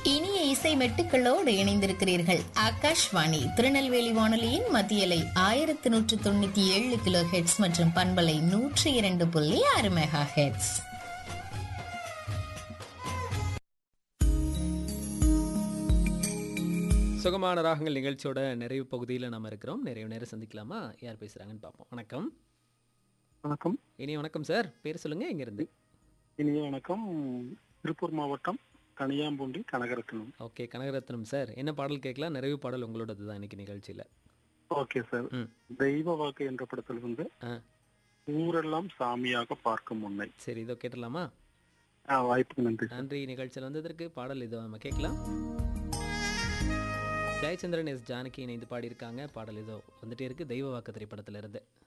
இனிய இசை மெட்டுக்களோடு இணைந்திருக்கிறீர்கள் ஆகாஷ்வாணி திருநெல்வேலி வானொலியின் மத்தியலை ஆயிரத்தி நூற்று தொண்ணூத்தி ஏழு கிலோ ஹெட்ஸ் மற்றும் பண்பலை நூற்றி இரண்டு புள்ளி ஆறு மெகா ஹெட்ஸ் சுகமான ராகங்கள் நிகழ்ச்சியோட நிறைவு பகுதியில் நம்ம இருக்கிறோம் நிறைய நேரம் சந்திக்கலாமா யார் பேசுகிறாங்கன்னு பார்ப்போம் வணக்கம் வணக்கம் இனி வணக்கம் சார் பேர் சொல்லுங்கள் இங்கேருந்து இனிய வணக்கம் திருப்பூர் மாவட்டம் கனியாம்பூண்டி கனகரத்னம் ஓகே கனகரத்னம் சார் என்ன பாடல் கேட்கலாம் நிறைவு பாடல் உங்களோடது தான் இன்னைக்கு நிகழ்ச்சியில் ஓகே சார் ம். தெய்வ வாக்கு என்ற படத்தில் வந்து ஆ. ஊரெல்லாம் சாமியாக பார்க்கும் முன்னை சரி இதோ கேட்டலாமா ஆ, வாய்ப்புக்கு நன்றி சார். நன்றி நிகழ்ச்சியில் வந்ததற்கு பாடல் இதோ நம்ம கேட்கலாம் ஜெயச்சந்திரன் எஸ் ஜானகி இணைந்து பாடியிருக்காங்க பாடல் இதோ வந்துட்டே இருக்கு தெய்வ வாக்கு திரைப்படத்திலிருந்து